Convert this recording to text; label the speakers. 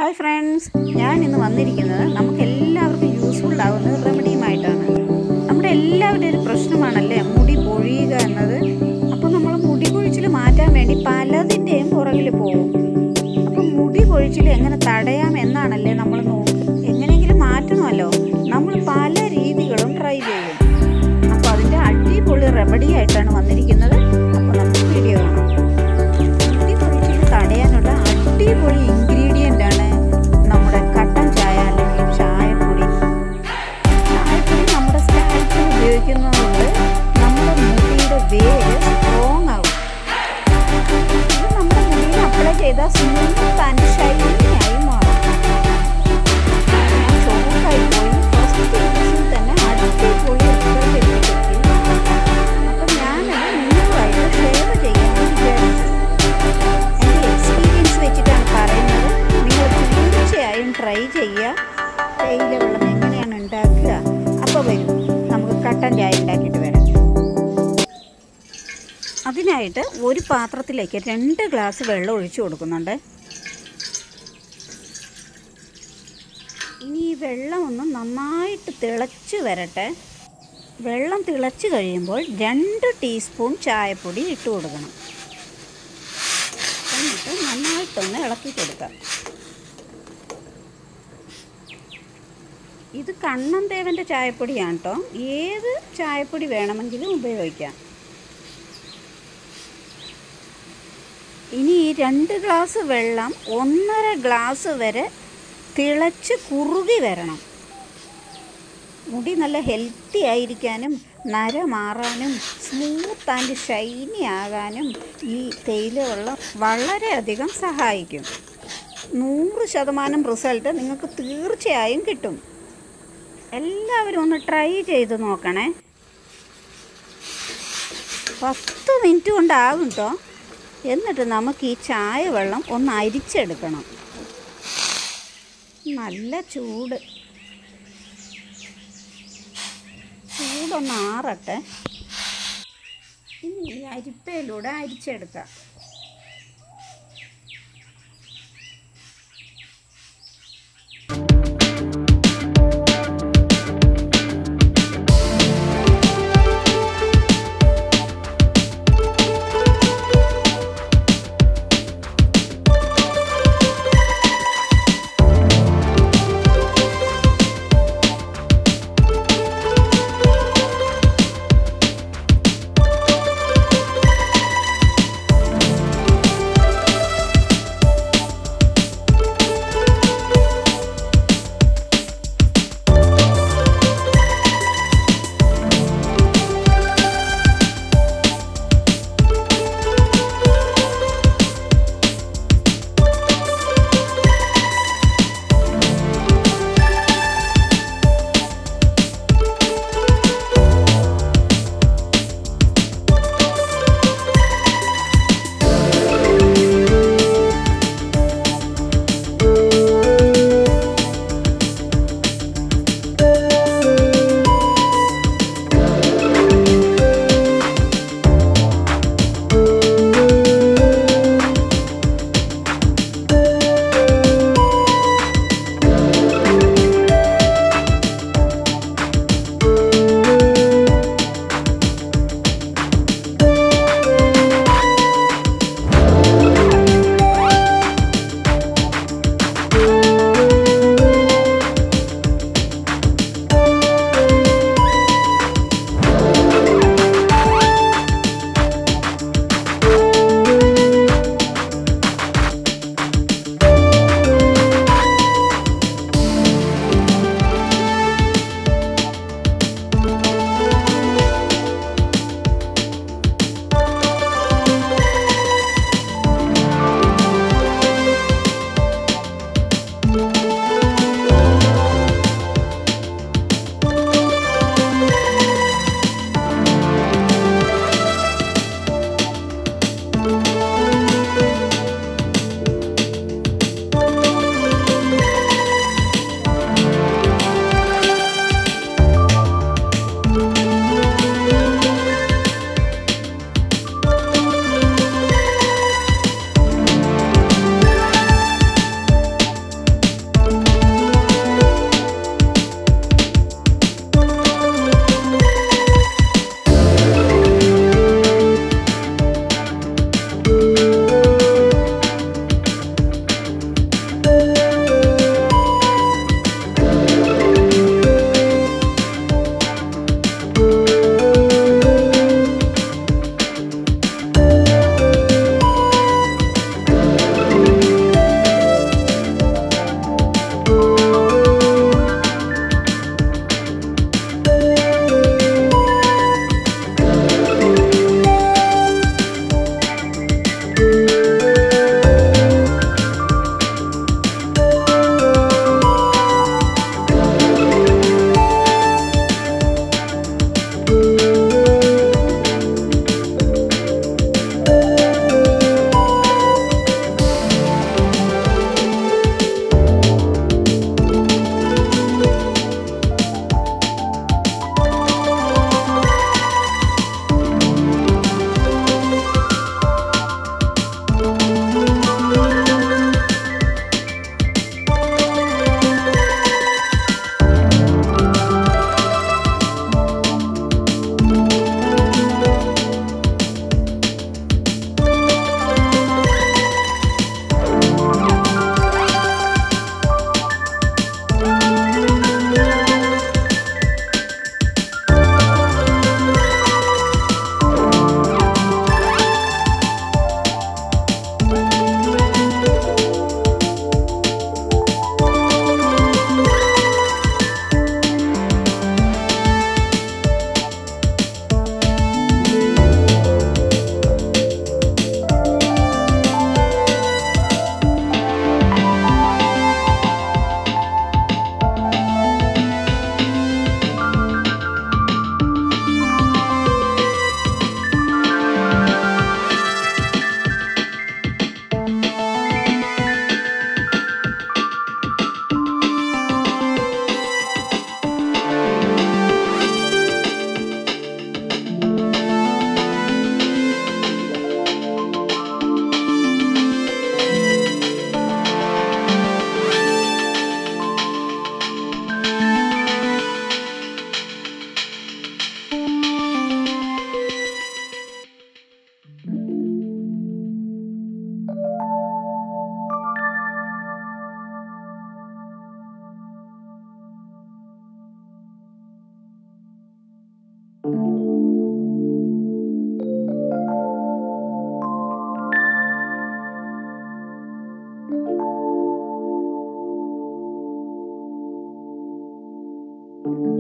Speaker 1: hi friends ഞാൻ ഇന്ന് വന്നിരിക്കുന്നത് നമുക്ക് എല്ലാവർക്കും യൂസ്ഫുൾ ആവുന്ന ഒരു റെമഡിയുമായിട്ടാണ് നമ്മുടെ എല്ലാവരുടെ ഒരു പ്രശ്നമാണല്ലേ മുടി പൊഴിയുക എന്നത് അപ്പോൾ നമ്മൾ മുടി കൊഴിച്ചിൽ മാറ്റാൻ വേണ്ടി പലതിൻ്റെയും പുറകിൽ പോകും അപ്പം മുടി കൊഴിച്ചിൽ എങ്ങനെ തടയാം എന്നാണല്ലേ നമ്മൾ നോക്കുക എങ്ങനെയെങ്കിലും മാറ്റണമല്ലോ നമ്മൾ പല രീതികളും ട്രൈ ചെയ്യും അപ്പോൾ അതിൻ്റെ അടിപൊളി റെമഡി ആയിട്ടാണ് വന്നിരിക്കുന്നത് അപ്പോൾ നമുക്ക് വീഡിയോ കാണാം മുടി കൊഴിച്ചിൽ തടയാനുള്ള അടിപൊളി ഇൻഗ്രീഡിയൻ്റ് ആണ് നമ്മുടെ കട്ടൻ ചായ അല്ലെങ്കിൽ ചായപ്പൊടി ചായപ്പൊടി നമ്മുടെ സ്കാൽപ്പിൽ ഉപയോഗിക്കുന്നതുകൊണ്ട് നമ്മുടെ മുടിയുടെ വേര് സ്ട്രോങ് ആവും ഇത് നമ്മുടെ മുടിയിൽ അപ്ലൈ ചെയ്താൽ സ്മൂത്ത് ആൻഡ് ഷൈനി ആയി മാറും ഞാൻ ഷോക്കായി പോയി ഫസ്റ്റ് യൂസിൽ തന്നെ അടിപൊളി റിസൾട്ട് എനിക്ക് കിട്ടി അപ്പം ഞാനത് നിങ്ങളുമായിട്ട് ഷെയർ ചെയ്യാമെന്ന് വിചാരിച്ചു എൻ്റെ എക്സ്പീരിയൻസ് വെച്ചിട്ടാണ് പറയുന്നത് നിങ്ങൾ തീർച്ചയായും ട്രൈ ചെയ്യുക തേയില വെള്ളം എങ്ങനെയാണ് ഉണ്ടാക്കുക അപ്പോൾ വരും നമുക്ക് കട്ടൻ ചായ ഉണ്ടാക്കിയിട്ട് വരാം അതിനായിട്ട് ഒരു പാത്രത്തിലേക്ക് രണ്ട് ഗ്ലാസ് വെള്ളം ഒഴിച്ചു കൊടുക്കുന്നുണ്ട് ഇനി ഈ വെള്ളം ഒന്ന് നന്നായിട്ട് തിളച്ച് വരട്ടെ വെള്ളം തിളച്ച് കഴിയുമ്പോൾ രണ്ട് ടീസ്പൂൺ ചായപ്പൊടി ഇട്ട് കൊടുക്കണം എന്നിട്ട് നന്നായിട്ടൊന്ന് ഇളക്കി കൊടുക്കാം ഇത് കണ്ണൻ ദേവൻ്റെ ചായപ്പൊടിയാണ് കേട്ടോ ഏത് ചായപ്പൊടി വേണമെങ്കിലും ഉപയോഗിക്കാം ഇനി ഈ രണ്ട് ഗ്ലാസ് വെള്ളം ഒന്നര ഗ്ലാസ് വരെ തിളച്ച് കുറുകി വരണം മുടി നല്ല ഹെൽത്തി ആയിരിക്കാനും നര മാറാനും സ്മൂത്ത് ആൻഡ് ഷൈനി ആകാനും ഈ തേയില വെള്ളം വളരെയധികം സഹായിക്കും നൂറ് ശതമാനം റിസൾട്ട് നിങ്ങൾക്ക് തീർച്ചയായും കിട്ടും എല്ലാവരും ഒന്ന് ട്രൈ ചെയ്ത് നോക്കണേ പത്ത് മിനിറ്റ് കൊണ്ടാകും കേട്ടോ എന്നിട്ട് നമുക്ക് ഈ ചായ വെള്ളം ഒന്ന് അരിച്ചെടുക്കണം നല്ല ചൂട് ചൂടൊന്ന് ആറട്ടെ ഇനി ഈ അരിപ്പയിലൂടെ അരിച്ചെടുക്കാം ആ